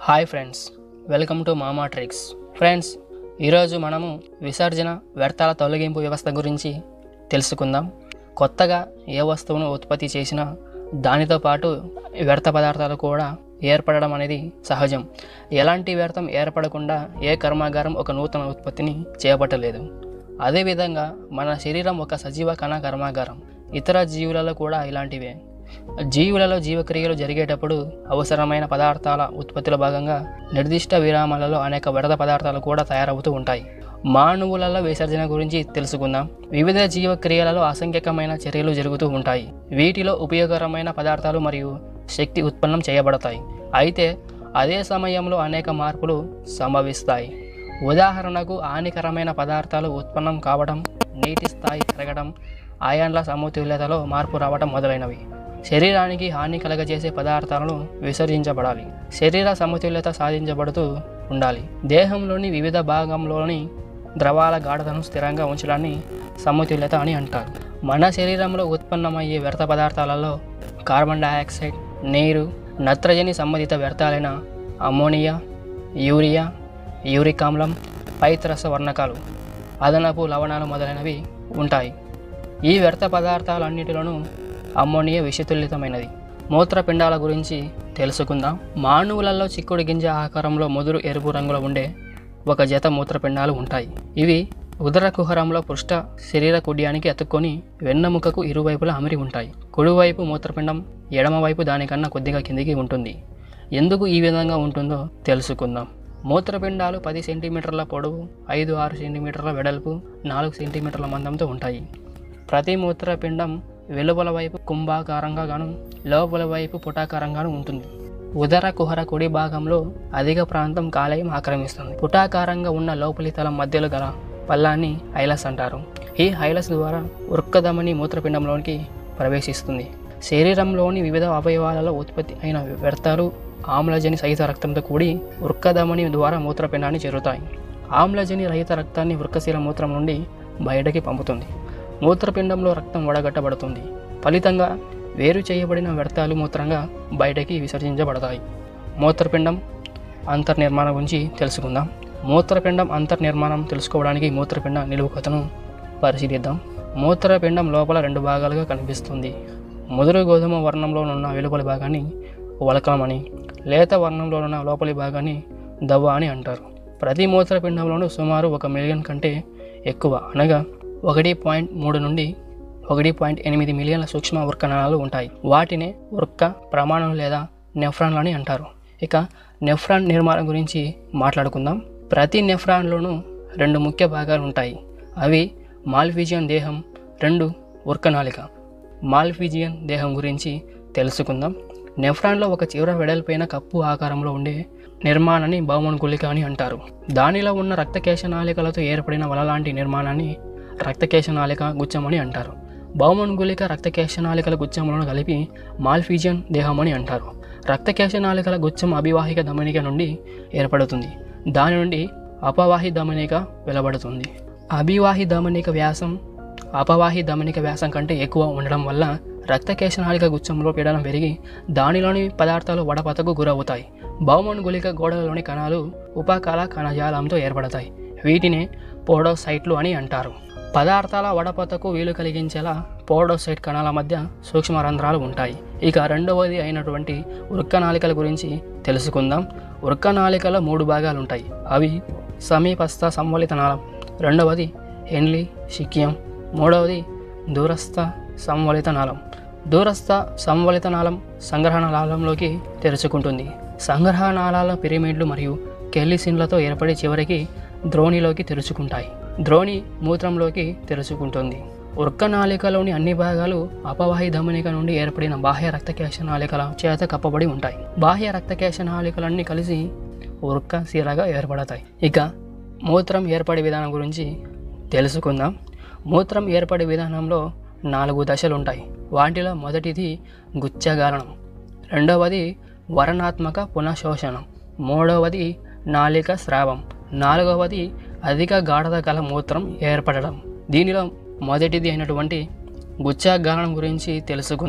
hi friends welcome to Mama tricks friends ఈరోజు మనము విసర్జన వ్యర్థాల తొలగింపు వ్యవస్థ గురించి తెలుసుకుందాం కొత్తగా ఏ వస్తువును ఉత్పత్తి చేసినా దానితో పాటు వ్యర్థ పదార్థాలు కూడా ఏర్పడడం అనేది సహజం ఎలాంటి వ్యర్థం ఏర్పడకుండా ఏ కర్మాగారం ఒక నూతన ఉత్పత్తిని చేపట్టలేదు అదేవిధంగా మన శరీరం ఒక సజీవ కణ కర్మాగారం ఇతర జీవులలో కూడా ఇలాంటివే జీవులలో జీవక్రియలు జరిగేటప్పుడు అవసరమైన పదార్థాల ఉత్పత్తిలో భాగంగా నిర్దిష్ట విరామాలలో అనేక వ్యర్థ పదార్థాలు కూడా తయారవుతూ ఉంటాయి మానవులలో విసర్జన గురించి తెలుసుకుందాం వివిధ జీవక్రియలలో అసంఖ్యకమైన చర్యలు జరుగుతూ ఉంటాయి వీటిలో ఉపయోగకరమైన పదార్థాలు మరియు శక్తి ఉత్పన్నం చేయబడతాయి అయితే అదే సమయంలో అనేక మార్పులు సంభవిస్తాయి ఉదాహరణకు హానికరమైన పదార్థాలు ఉత్పన్నం కావడం నీటి స్థాయి పెరగడం ఆయాన్ల సమతుల్యతలో మార్పు రావడం మొదలైనవి శరీరానికి హాని కలగజేసే పదార్థాలను విసర్జించబడాలి శరీర సమతుల్యత సాధించబడుతూ ఉండాలి దేహంలోని వివిధ భాగంలోని ద్రవాల గాఢతను స్థిరంగా ఉంచడాన్ని సమతుల్యత అని అంటారు మన శరీరంలో ఉత్పన్నమయ్యే వ్యర్థ పదార్థాలలో కార్బన్ డయాక్సైడ్ నీరు నత్రజని సంబంధిత వ్యర్థాలైన అమ్మోనియా యూరియా యూరిక్ ఆమ్లం పైత్రస వర్ణకాలు అదనపు లవణాలు మొదలైనవి ఉంటాయి ఈ వ్యర్థ పదార్థాలన్నిటిలోనూ అమ్మోనియా విషతుల్యతమైనది మూత్రపిండాల గురించి తెలుసుకుందాం మానవులలో చిక్కుడు గింజ ఆకారంలో ముదురు ఎరుపు రంగులో ఉండే ఒక జత మూత్రపిండాలు ఉంటాయి ఇవి ఉదర కుహరంలో పృష్ఠ శరీర కుడ్యానికి అతుక్కొని వెన్నెముకకు ఇరువైపులా అమరి ఉంటాయి కుడివైపు మూత్రపిండం ఎడమవైపు దానికన్నా కొద్దిగా కిందికి ఉంటుంది ఎందుకు ఈ విధంగా ఉంటుందో తెలుసుకుందాం మూత్రపిండాలు పది సెంటీమీటర్ల పొడవు ఐదు ఆరు సెంటీమీటర్ల వెడల్పు నాలుగు సెంటీమీటర్ల మందంతో ఉంటాయి ప్రతి మూత్రపిండం వెలుపల వైపు కుంభాకారంగా గాను లోపల వైపు పుటాకారంగాను ఉంటుంది ఉదర కుహర కుడి భాగంలో అధిక ప్రాంతం కాలేయం ఆక్రమిస్తుంది పుటాకారంగా ఉన్న లోపలి తల మధ్యలో గల పల్లాన్ని హైలస్ అంటారు ఈ హైలస్ ద్వారా వృక్కధమని మూత్రపిండంలోనికి ప్రవేశిస్తుంది శరీరంలోని వివిధ అవయవాలలో ఉత్పత్తి అయిన వ్యర్థాలు ఆమ్లజని సహిత రక్తంతో కూడి వృక్కధమని ద్వారా మూత్రపిండాన్ని చేరుతాయి ఆమ్లజని రహిత రక్తాన్ని వృక్కశీల మూత్రం నుండి బయటకి పంపుతుంది మూత్రపిండంలో రక్తం వడగట్టబడుతుంది ఫలితంగా వేరు చేయబడిన వ్యర్థాలు మూత్రంగా బయటకి విసర్జించబడతాయి మూత్రపిండం అంతర్నిర్మాణం గురించి తెలుసుకుందాం మూత్రపిండం అంతర్నిర్మాణం తెలుసుకోవడానికి మూత్రపిండ నిలువుకథను పరిశీలిద్దాం మూత్రపిండం లోపల రెండు భాగాలుగా కనిపిస్తుంది ముదురు గోధుమ వర్ణంలోనున్న వెలుపలి భాగాన్ని వలకమని లేత వర్ణంలోనున్న లోపలి భాగాన్ని దవ్వ అని అంటారు ప్రతి మూత్రపిండంలోనూ సుమారు ఒక మిలియన్ కంటే ఎక్కువ అనగా ఒకటి పాయింట్ మూడు నుండి ఒకటి పాయింట్ ఎనిమిది మిలియన్ల సూక్ష్మ వృక్క నాళాలు ఉంటాయి వాటినే వృక్క ప్రమాణం లేదా నెఫ్రాన్లు అని అంటారు ఇక నెఫ్రాన్ నిర్మాణం గురించి మాట్లాడుకుందాం ప్రతి నెఫ్రాన్లోనూ రెండు ముఖ్య భాగాలు ఉంటాయి అవి మాల్ఫీజియన్ దేహం రెండు వృక్కనాళిక మాల్ఫీజియన్ దేహం గురించి తెలుసుకుందాం నెఫ్రాన్లో ఒక చివర వెడల్పైన కప్పు ఆకారంలో ఉండే నిర్మాణాన్ని బౌమన్ గుళిక అని అంటారు దానిలో ఉన్న రక్తకేశ నాళికలతో ఏర్పడిన వలలాంటి నిర్మాణాన్ని రక్తకేశ నాళిక గుచ్చం అని అంటారు బౌమన్ గుళిక రక్తకేశ నాళికల గుచ్చములను కలిపి మాల్ఫీజియన్ దేహం అని అంటారు రక్తకేశ నాళికల గుచ్చం అభివాహిక ధమనిక నుండి ఏర్పడుతుంది దాని నుండి అపవాహి ధమనిక వెలువడుతుంది అభివాహి ధమనిక వ్యాసం అపవాహి ధమనిక వ్యాసం కంటే ఎక్కువ ఉండడం వల్ల రక్తకేశ నాళిక గుచ్చంలో పీడనం పెరిగి దానిలోని పదార్థాలు వడపతకు గురవుతాయి బౌమన్ గుళిక గోడలలోని కణాలు ఉపకళ కణజాలంతో ఏర్పడతాయి వీటిని పోడోసైట్లు అని అంటారు పదార్థాల వడపతకు వీలు కలిగించేలా పోడోసైట్ కణాల మధ్య సూక్ష్మ రంధ్రాలు ఉంటాయి ఇక రెండవది అయినటువంటి వృక్కనాళికల గురించి తెలుసుకుందాం వృక్కనాళికలో మూడు భాగాలు ఉంటాయి అవి సమీపస్థ సంవలిత నాళం రెండవది హెన్లీ షికియం మూడవది దూరస్థ సంవలిత నాళం దూరస్థ సంవలిత నాళం సంగ్రహణ నాళంలోకి తెరుచుకుంటుంది సంగ్రహ నాళాల పిరమిడ్లు మరియు కెల్లిసిన్లతో ఏర్పడి చివరికి ద్రోణిలోకి తెరుచుకుంటాయి ద్రోణి మూత్రంలోకి తెరుచుకుంటుంది వృక్క నాళికలోని అన్ని భాగాలు అపవాహి ధమనిక నుండి ఏర్పడిన బాహ్య రక్తకేశ నాళికల చేత కప్పబడి ఉంటాయి బాహ్య రక్తకేశ నాళికలన్నీ కలిసి వృక్క శిరగా ఏర్పడతాయి ఇక మూత్రం ఏర్పడే విధానం గురించి తెలుసుకుందాం మూత్రం ఏర్పడే విధానంలో నాలుగు దశలు ఉంటాయి వాటిలో మొదటిది గుచ్చగాలనం రెండవది వరణాత్మక పునఃశోషణం మూడవది నాలిక స్రావం నాలుగవది అధిక గాఢత గల మూత్రం ఏర్పడడం దీనిలో మొదటిది అయినటువంటి గుచ్చగాలనం గురించి తెలుసుకుందాం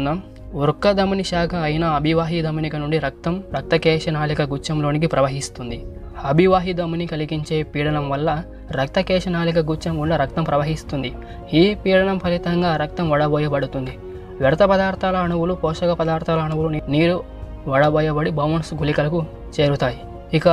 వృక్క ధమని శాఖ అయిన అభివాహి ధమనిక నుండి రక్తం రక్తకేశ నాళిక గుచ్చంలోనికి ప్రవహిస్తుంది అభివాహి ధమని కలిగించే పీడనం వల్ల రక్తకేశ నాళిక గుచ్చం గుండా రక్తం ప్రవహిస్తుంది ఈ పీడనం ఫలితంగా రక్తం వడబోయబడుతుంది వ్యర్థ పదార్థాల అణువులు పోషక పదార్థాల అణువులు నీ- నీరు వడబోయబడి బౌన్స్ గుళికలకు చేరుతాయి ఇక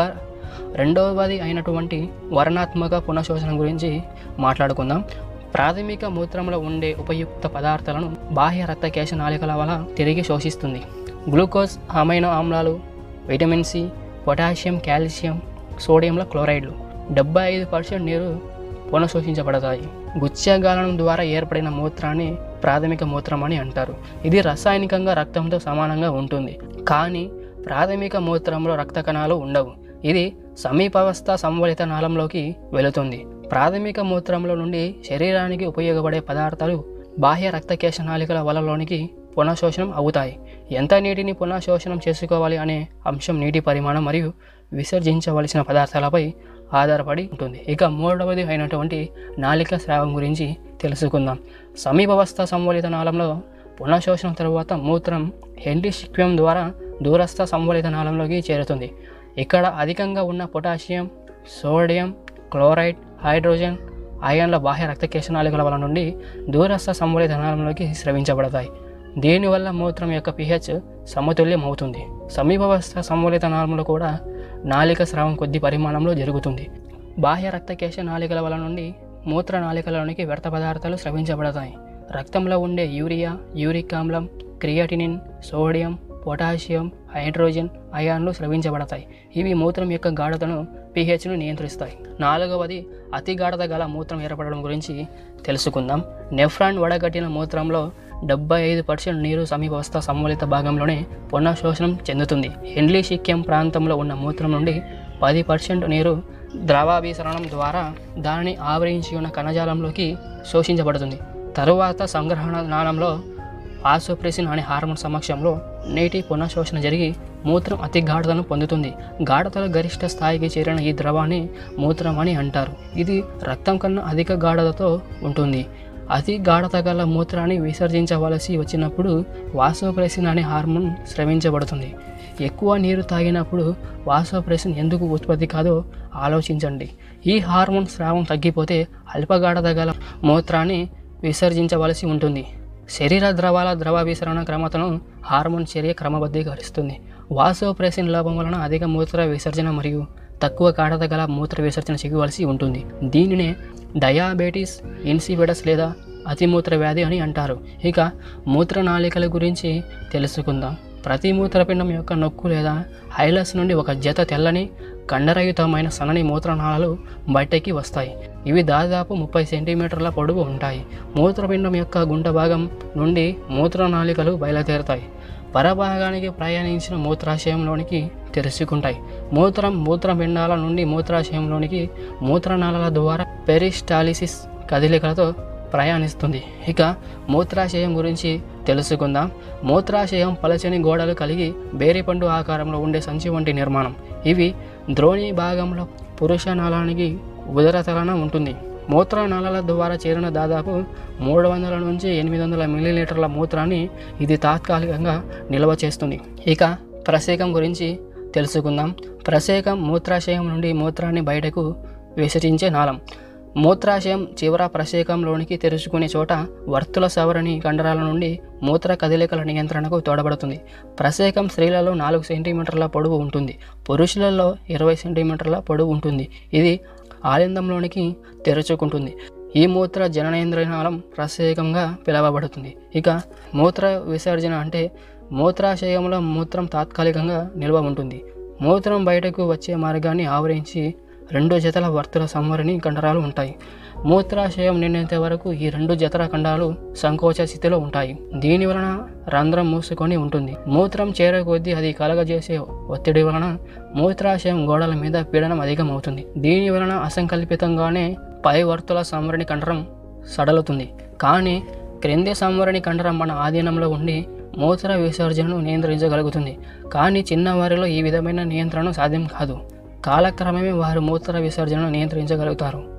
రెండవది అయినటువంటి వర్ణాత్మక పునఃశోషణ గురించి మాట్లాడుకుందాం ప్రాథమిక మూత్రంలో ఉండే ఉపయుక్త పదార్థాలను బాహ్య రక్తకేశ నాళికల వల్ల తిరిగి శోషిస్తుంది గ్లూకోజ్ అమైనో ఆమ్లాలు విటమిన్ సి పొటాషియం కాల్షియం సోడియంల క్లోరైడ్లు డెబ్బై ఐదు పర్సెంట్ నీరు పునఃశోషించబడతాయి గుత్స్యగాలనం ద్వారా ఏర్పడిన మూత్రాన్ని ప్రాథమిక మూత్రం అని అంటారు ఇది రసాయనికంగా రక్తంతో సమానంగా ఉంటుంది కానీ ప్రాథమిక మూత్రంలో రక్త కణాలు ఉండవు ఇది సమీపవస్థ సంవలిత నాళంలోకి వెళుతుంది ప్రాథమిక మూత్రంలో నుండి శరీరానికి ఉపయోగపడే పదార్థాలు బాహ్య రక్తకేశ నాళికల వలలోనికి పునఃశోషణం అవుతాయి ఎంత నీటిని పునఃశోషణం చేసుకోవాలి అనే అంశం నీటి పరిమాణం మరియు విసర్జించవలసిన పదార్థాలపై ఆధారపడి ఉంటుంది ఇక మూడవది అయినటువంటి నాళిక స్రావం గురించి తెలుసుకుందాం సమీపవస్థ సంవలిత నాళంలో పునఃశోషణం తరువాత మూత్రం హెండిసిక్వ్యం ద్వారా దూరస్థ సంవలిత నాళంలోకి చేరుతుంది ఇక్కడ అధికంగా ఉన్న పొటాషియం సోడియం క్లోరైడ్ హైడ్రోజన్ అయాన్ల బాహ్య రక్తకేశ నాళికల వల్ల నుండి దూరస్థ సంవలిత నాళంలోకి స్రవించబడతాయి దీనివల్ల మూత్రం యొక్క పిహెచ్ సమతుల్యం అవుతుంది సమీపవస్థ సంవలిత నాళంలో కూడా నాళిక స్రావం కొద్ది పరిమాణంలో జరుగుతుంది బాహ్య రక్తకేశ నాళికల వల్ల నుండి మూత్ర నాళికలోనికి వ్యర్థ పదార్థాలు స్రవించబడతాయి రక్తంలో ఉండే యూరియా యూరిక్ ఆమ్లం క్రియాటినిన్ సోడియం పొటాషియం హైడ్రోజన్ అయాన్లు స్రవించబడతాయి ఇవి మూత్రం యొక్క గాఢతను పీహెచ్ను నియంత్రిస్తాయి నాలుగవది అతి గాఢత గల మూత్రం ఏర్పడడం గురించి తెలుసుకుందాం నెఫ్రాన్ వడగట్టిన మూత్రంలో డెబ్బై ఐదు పర్సెంట్ నీరు సమీపవస్థ సంవలిత భాగంలోనే పునఃశోషణం చెందుతుంది హెన్లీ శిక్యం ప్రాంతంలో ఉన్న మూత్రం నుండి పది పర్సెంట్ నీరు ద్రవాభిసరణం ద్వారా దానిని ఆవరించి ఉన్న కణజాలంలోకి శోషించబడుతుంది తరువాత సంగ్రహణ నాళంలో ఆసోప్రెసిన్ అనే హార్మోన్ సమక్షంలో నీటి పునఃశోషణ జరిగి మూత్రం అతి గాఢతను పొందుతుంది గాఢతల గరిష్ట స్థాయికి చేరిన ఈ ద్రవాన్ని మూత్రం అని అంటారు ఇది రక్తం కన్నా అధిక గాఢతతో ఉంటుంది అతి గాఢత గల మూత్రాన్ని విసర్జించవలసి వచ్చినప్పుడు వాసోప్రెసిన్ అనే హార్మోన్ స్రవించబడుతుంది ఎక్కువ నీరు తాగినప్పుడు వాసోప్రెసిన్ ఎందుకు ఉత్పత్తి కాదో ఆలోచించండి ఈ హార్మోన్ స్రావం తగ్గిపోతే అల్పగాఢత గల మూత్రాన్ని విసర్జించవలసి ఉంటుంది శరీర ద్రవాల ద్రవ విసరణ క్రమతను హార్మోన్ చర్య క్రమబద్ధీకరిస్తుంది వాసోప్రెసిన్ లోపం వలన అధిక మూత్ర విసర్జన మరియు తక్కువ గాఢత గల మూత్ర విసర్జన చేయవలసి ఉంటుంది దీనినే డయాబెటీస్ ఇన్సిబిడస్ లేదా అతిమూత్ర వ్యాధి అని అంటారు ఇక మూత్రనాళికల గురించి తెలుసుకుందాం ప్రతి మూత్రపిండం యొక్క నొక్కు లేదా హైలస్ నుండి ఒక జత తెల్లని కండరయుతమైన సన్నని మూత్రనాళాలు బయటకి వస్తాయి ఇవి దాదాపు ముప్పై సెంటీమీటర్ల పొడవు ఉంటాయి మూత్రపిండం యొక్క గుంట భాగం నుండి మూత్రనాళికలు బయలుదేరుతాయి పరభాగానికి ప్రయాణించిన మూత్రాశయంలోనికి తెరుచుకుంటాయి మూత్రం మూత్రపిండాల నుండి మూత్రాశయంలోనికి మూత్రనాళాల ద్వారా పెరిస్టాలిసిస్ కదలికలతో ప్రయాణిస్తుంది ఇక మూత్రాశయం గురించి తెలుసుకుందాం మూత్రాశయం పలచని గోడలు కలిగి బేరిపండు ఆకారంలో ఉండే సంచి వంటి నిర్మాణం ఇవి ద్రోణి భాగంలో పురుష నాళానికి ఉదరతలన ఉంటుంది మూత్రనాళాల ద్వారా చేరిన దాదాపు మూడు వందల నుంచి ఎనిమిది వందల మిల్లీలీటర్ల మూత్రాన్ని ఇది తాత్కాలికంగా నిల్వ చేస్తుంది ఇక ప్రసేకం గురించి తెలుసుకుందాం ప్రసేకం మూత్రాశయం నుండి మూత్రాన్ని బయటకు విసరించే నాళం మూత్రాశయం చివర ప్రసేకంలోనికి తెరుచుకునే చోట వర్తుల సవరణి కండరాల నుండి మూత్ర కదలికల నియంత్రణకు తోడబడుతుంది ప్రసేకం స్త్రీలలో నాలుగు సెంటీమీటర్ల పొడవు ఉంటుంది పురుషులలో ఇరవై సెంటీమీటర్ల పొడవు ఉంటుంది ఇది ఆలిందంలోనికి తెరుచుకుంటుంది ఈ మూత్ర జననేంద్రనాళం ప్రసేకంగా పిలువబడుతుంది ఇక మూత్ర విసర్జన అంటే మూత్రాశయంలో మూత్రం తాత్కాలికంగా నిల్వ ఉంటుంది మూత్రం బయటకు వచ్చే మార్గాన్ని ఆవరించి రెండు జతల వర్తుల సంవరణి కండరాలు ఉంటాయి మూత్రాశయం నిండేంత వరకు ఈ రెండు జతల కండాలు సంకోచ స్థితిలో ఉంటాయి దీని వలన రంధ్రం మూసుకొని ఉంటుంది మూత్రం చేరే కొద్దీ అది కలగజేసే ఒత్తిడి వలన మూత్రాశయం గోడల మీద పీడనం అధికమవుతుంది దీని వలన అసంకల్పితంగానే పై వర్తుల సంవరణి కండరం సడలుతుంది కానీ క్రింది సంవరణి కండరం మన ఆధీనంలో ఉండి మూత్ర విసర్జనను నియంత్రించగలుగుతుంది కానీ చిన్నవారిలో ఈ విధమైన నియంత్రణ సాధ్యం కాదు కాలక్రమమే వారు మూత్ర విసర్జనను నియంత్రించగలుగుతారు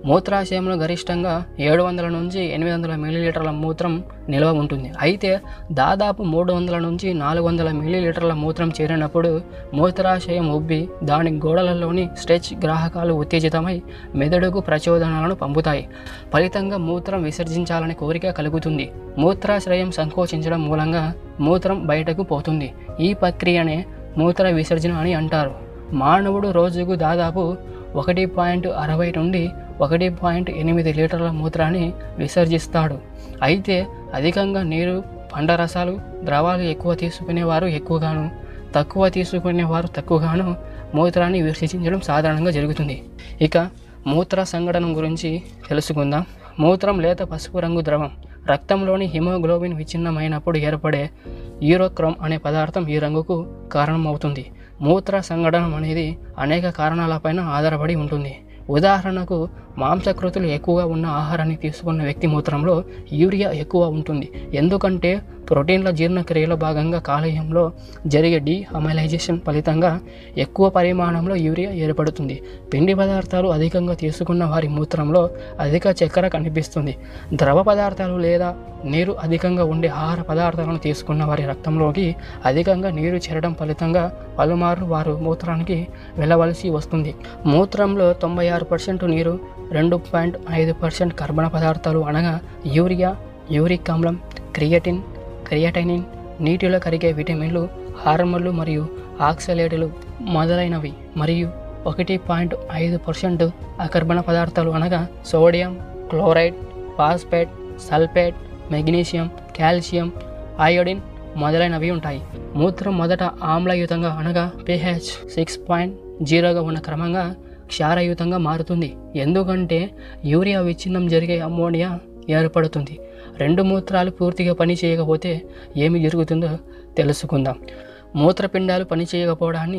మూత్రాశయంలో గరిష్టంగా ఏడు వందల నుంచి ఎనిమిది వందల మిల్లీలీటర్ల మూత్రం నిల్వ ఉంటుంది అయితే దాదాపు మూడు వందల నుంచి నాలుగు వందల మిల్లీలీటర్ల మూత్రం చేరినప్పుడు మూత్రాశయం ఉబ్బి దాని గోడలలోని స్ట్రెచ్ గ్రాహకాలు ఉత్తేజితమై మెదడుకు ప్రచోదనాలను పంపుతాయి ఫలితంగా మూత్రం విసర్జించాలనే కోరిక కలుగుతుంది మూత్రాశ్రయం సంకోచించడం మూలంగా మూత్రం బయటకు పోతుంది ఈ ప్రక్రియనే మూత్ర విసర్జన అని అంటారు మానవుడు రోజుకు దాదాపు ఒకటి పాయింట్ అరవై నుండి ఒకటి పాయింట్ ఎనిమిది లీటర్ల మూత్రాన్ని విసర్జిస్తాడు అయితే అధికంగా నీరు పంట రసాలు ద్రవాలు ఎక్కువ తీసుకునేవారు ఎక్కువగాను తక్కువ తీసుకునేవారు తక్కువగాను మూత్రాన్ని విసర్జించడం సాధారణంగా జరుగుతుంది ఇక మూత్ర సంఘటన గురించి తెలుసుకుందాం మూత్రం లేత పసుపు రంగు ద్రవం రక్తంలోని హిమోగ్లోబిన్ విచ్ఛిన్నమైనప్పుడు ఏర్పడే యూరోక్రోమ్ అనే పదార్థం ఈ రంగుకు కారణమవుతుంది మూత్ర సంఘటన అనేది అనేక కారణాలపైన ఆధారపడి ఉంటుంది ఉదాహరణకు మాంసకృతులు ఎక్కువగా ఉన్న ఆహారాన్ని తీసుకున్న వ్యక్తి మూత్రంలో యూరియా ఎక్కువ ఉంటుంది ఎందుకంటే ప్రోటీన్ల జీర్ణక్రియలో భాగంగా కాలేయంలో జరిగే డీహమైలైజేషన్ ఫలితంగా ఎక్కువ పరిమాణంలో యూరియా ఏర్పడుతుంది పిండి పదార్థాలు అధికంగా తీసుకున్న వారి మూత్రంలో అధిక చక్కెర కనిపిస్తుంది ద్రవ పదార్థాలు లేదా నీరు అధికంగా ఉండే ఆహార పదార్థాలను తీసుకున్న వారి రక్తంలోకి అధికంగా నీరు చేరడం ఫలితంగా పలుమార్లు వారు మూత్రానికి వెళ్ళవలసి వస్తుంది మూత్రంలో తొంభై ఆరు పర్సెంట్ నీరు రెండు పాయింట్ ఐదు పర్సెంట్ కర్బన పదార్థాలు అనగా యూరియా యూరిక్ ఆమ్లం క్రియేటిన్ క్రియాటైనిన్ నీటిలో కరిగే విటమిన్లు హార్మోన్లు మరియు ఆక్సలేటులు మొదలైనవి మరియు ఒకటి పాయింట్ ఐదు పర్సెంట్ అకర్బన పదార్థాలు అనగా sodium chloride phosphate sulphate magnesium calcium iodine మొదలైనవి ఉంటాయి మూత్రం మొదట ఆమ్లయుతంగా అనగా పిహెచ్ సిక్స్ పాయింట్ జీరోగా ఉన్న క్రమంగా క్షారయుతంగా మారుతుంది ఎందుకంటే యూరియా విచ్ఛిన్నం జరిగే అమ్మోనియా ఏర్పడుతుంది రెండు మూత్రాలు పూర్తిగా పని చేయకపోతే ఏమి జరుగుతుందో తెలుసుకుందాం మూత్రపిండాలు పని చేయకపోవడాన్ని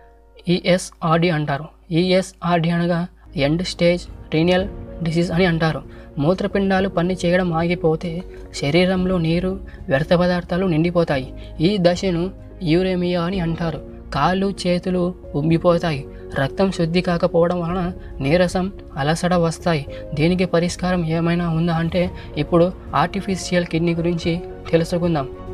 ఈఎస్ఆర్డి అంటారు ఈఎస్ఆర్డి అనగా ఎండ్ స్టేజ్ రీనియల్ డిసీజ్ అని అంటారు మూత్రపిండాలు పని చేయడం ఆగిపోతే శరీరంలో నీరు వ్యర్థ పదార్థాలు నిండిపోతాయి ఈ దశను యూరేమియా అని అంటారు కాళ్ళు చేతులు ఉబ్బిపోతాయి రక్తం శుద్ధి కాకపోవడం వలన నీరసం అలసట వస్తాయి దీనికి పరిష్కారం ఏమైనా ఉందా అంటే ఇప్పుడు ఆర్టిఫిషియల్ కిడ్నీ గురించి తెలుసుకుందాం